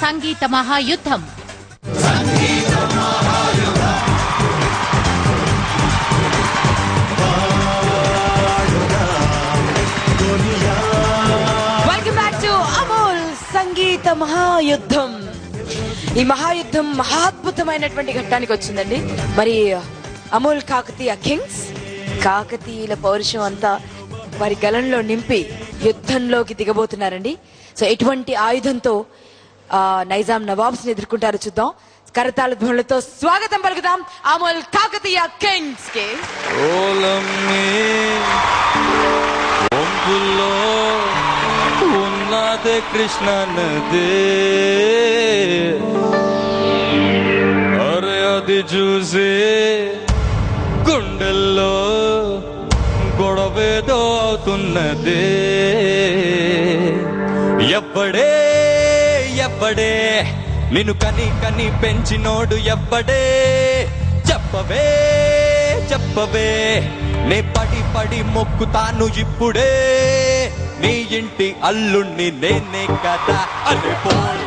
సంగీత మహాయుద్ధం welcome back to Amul సంగీత మహాయుద్ధం ఈ మహాయుద్ధం మహాద్భుతమైనటువంటి ఘట్టానికి వచ్చిందండి మరి అమోల్ కాకతీయ కింగ్స్ కాకతీయుల పౌరుషం అంతా వారి గలంలో నింపి యుద్ధంలోకి దిగబోతున్నారండి సో ఎటువంటి ఆయుధంతో ఆ, నైజాం నవాబ్స్ ని ఎదుర్కొంటారో చూద్దాం కరతాళ ధ్వనులతో స్వాగతం పలుకుదాం అమోల్ కాకతీయ కింగ్స్ కి ఓలమ్మి ఒంపుల్లో ఉన్నదే కృష్ణ నది అరే అది చూసి గుండెల్లో గొడవేదో అవుతున్నది ఎవ్వడే ఎవ్వడే నిన్ను కని కని పెంచినోడు ఎవ్వడే చెప్పవే చెప్పవే నే పడి పడి మొక్కుతాను ఇప్పుడే నీ ఇంటి అల్లుణ్ణి నేనే కదా అరే పోల్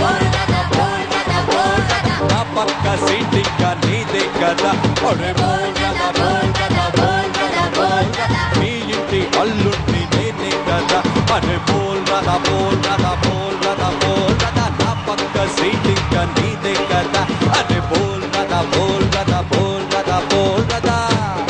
నా పక్క సీట్ ఇంకా నీదే కదా అరే పోల్ కదా పోల్ కదా పోల్ కదా పోల్ కదా నీ ఇంటి అల్లుణ్ణి నేనే కదా అరే పోల్ రదా పోల్ రదా పోల్ రదా పోల్ రదా నా పక్క సీట్ ఇంకా నీదే కదా అరే పోల్ రదా పోల్ రదా పోల్ రదా పోల్ రదా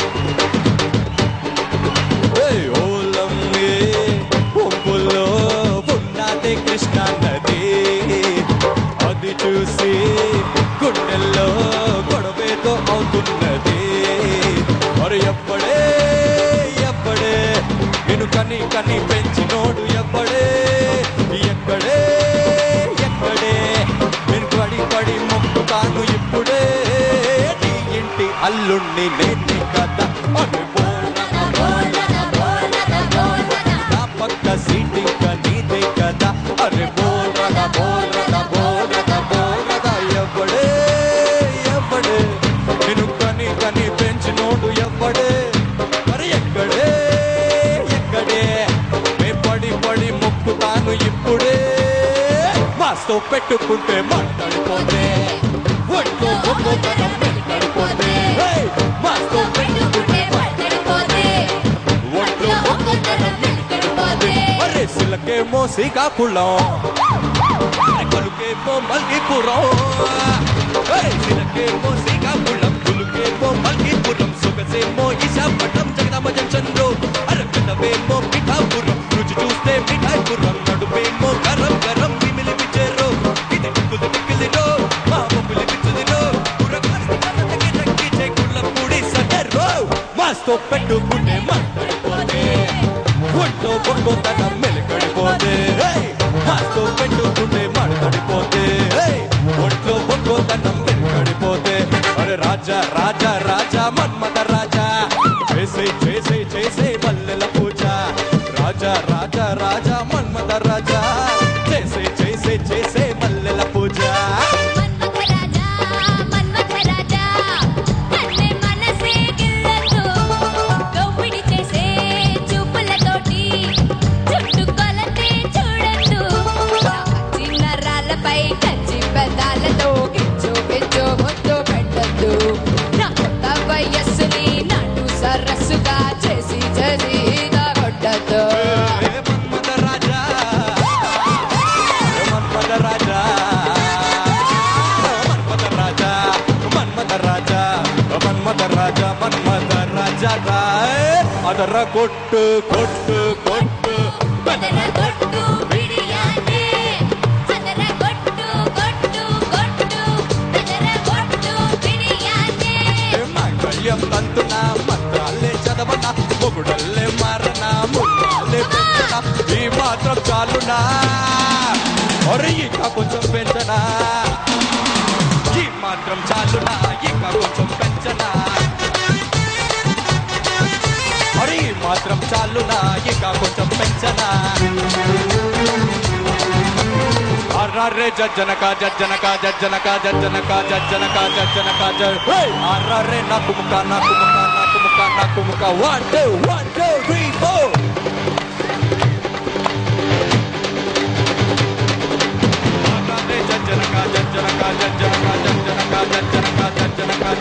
ఏయ్ ఓలమ్మే ఒంపుల్లో ఉన్నదే కృష్ణా నది అది చూసి గుండెల్లో గొడవేతో అవుతున్నది మరి ఎప్పుడే ఎప్పుడే నేను కని కని పెంచినోడు ఎప్పుడే ఎక్కడే ఎక్కడే నేను పడి పడి మొక్కుతాను ఇప్పుడే నీ ఇంటి అల్లుణ్ణి నేనే కదా అరే బోల్ నా పక్క సీట్ ఇంకా నీదే కదా అరే బోల్ రదా బోల్ రదా బోల్ రదా బోల్ రదా ఎవ్వడే ఎవ్వడే నేను కని కని పెంచినోడు ఎవ్వడే మరి ఎక్కడే ఎక్కడే మే పడి పడి మొక్కుతాను ఇప్పుడే మాస్తో పెట్టుకుంటే మాట్లాడిపోతే ఒంట్లో మొక్కుతనం పెట్టుకుంటే మాస్తో పెట్టుకుంటే ఒంట్లో మొక్కుతనం అరే సిలకేమో శ్రీకాకుళం కొలుకేమో మల్కీపురం అరే సిలకేమో శ్రీకాకుళం కొలుకేమో మల్కీపురం సొగసేమో ఈశాపట్నం జగదాంబ జంక్షన్ లో అరే పెద్దవేమో పిఠాపురం రుచి చూస్తే మిఠాయిపురం నడుపేమో గరం గరం మిమిలి విచ్చేరో ఇది కుది పికిలిరో మా బొబ్బులి విచ్చుదిరో కుర్రకారి కన్నకి రక్కి చేకుళ్ళ పూడి సగరో మాస్తో పెట్టుకుంటే మాట్లాడిపోతే ఒంట్లో పొట్టుతనం మెలకడిపోతే మాస్తో పెట్టుకుంటే మాట్లాడిపోతే ఒంట్లో పొట్టుతనం మెలకడిపోతే అరే రాజా రాజా రాజా మన్మద రాజా చేసే చేసే చేసే మల్లెల పూజ రాజా రాజా రాజా మన్మద రాజా చేసే చేసే చేసే మల్లెల పూజ సరస్సుగా చేసి చేసి కొట్టద్దు ఏ మన్మద రాజా ఏ మన్మద రాజా మన్మద రాజా మన్మద రాజా మన్మద రాజా మన్మద రాజా రాయ్ ಅದರ ಕೊಟ್ಟು ಕೊಟ್ಟು ಕೊಟ್ಟು ಅದರ ಕೊಟ್ಟು ಬಿಡಿಯಾನೆ ಅದರ ಕೊಟ್ಟು ಕೊಟ್ಟು ಕೊಟ್ಟು ಅದರ ಕೊಟ್ಟು ಬಿಡಿಯಾನೆ ಮಾಂಗಲ್ಯಂ ತಂತುನ ಮಂತ್ರಾಲೇ చదవన మొగుడల్లే మారన ముళ్ళే పెంచన ఈ మాత్రం చాలునా ఒరే ఇంకా కొంచెం పెంచనా ఈ మాత్రం చాలునా ఇంకా కొంచెం పెంచనా మరి ఈ మాత్రం చాలునా ఇంకా కొంచెం పెంచనా అర్రే జజ్జనక జజ్జనక జజ్జనక జజ్జనక జజ్జనక జజ్జనక అర్రే నాకు ముక్క నాకు ముక్క నాకు ముక్క నాకు ముక్క one two one two three four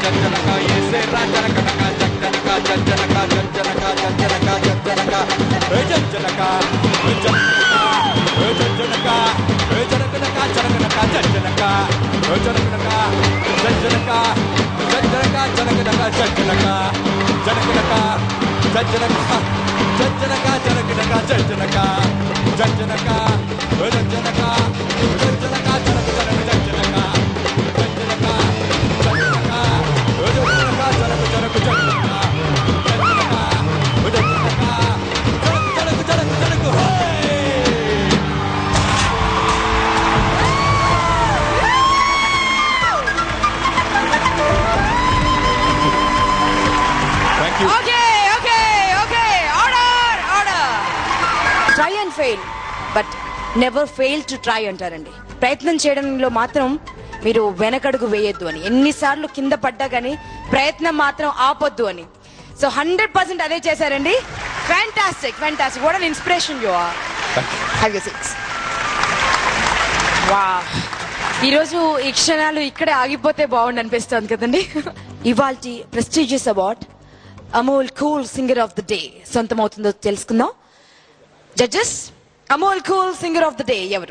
జనక ఏసే రా జనక జనక జనక జనక జనక జనక ఏ జనక ఏ జనక ఏ జనక జనక జనక ఏ జనక జనక జనక జనక జనక జనక జనక జనక జనక జనక జనక జనక జనక జనక జనక జనక జనక Thank you. Okay okay okay order order try and fail but never fail to try అంటారండి ప్రయత్నం చేయడంలో మాత్రం మీరు వెనకడుగు వేయొద్దు అని ఎన్నిసార్లు కింద పడ్డా కానీ ప్రయత్నం మాత్రం ఆపొద్దు అని సో హండ్రెడ్ పర్సెంట్ అదే చేశారండి fantastic fantastic what an inspiration you are have you six వా ఈరోజు ఈ క్షణాలు ఇక్కడే ఆగిపోతే బాగుండు అనిపిస్తుంది కదండి ఇవాళ prestigious award Amul cool singer of the day సొంతమవుతుందో తెలుసుకుందాం judges Amul cool singer of the day ఎవరు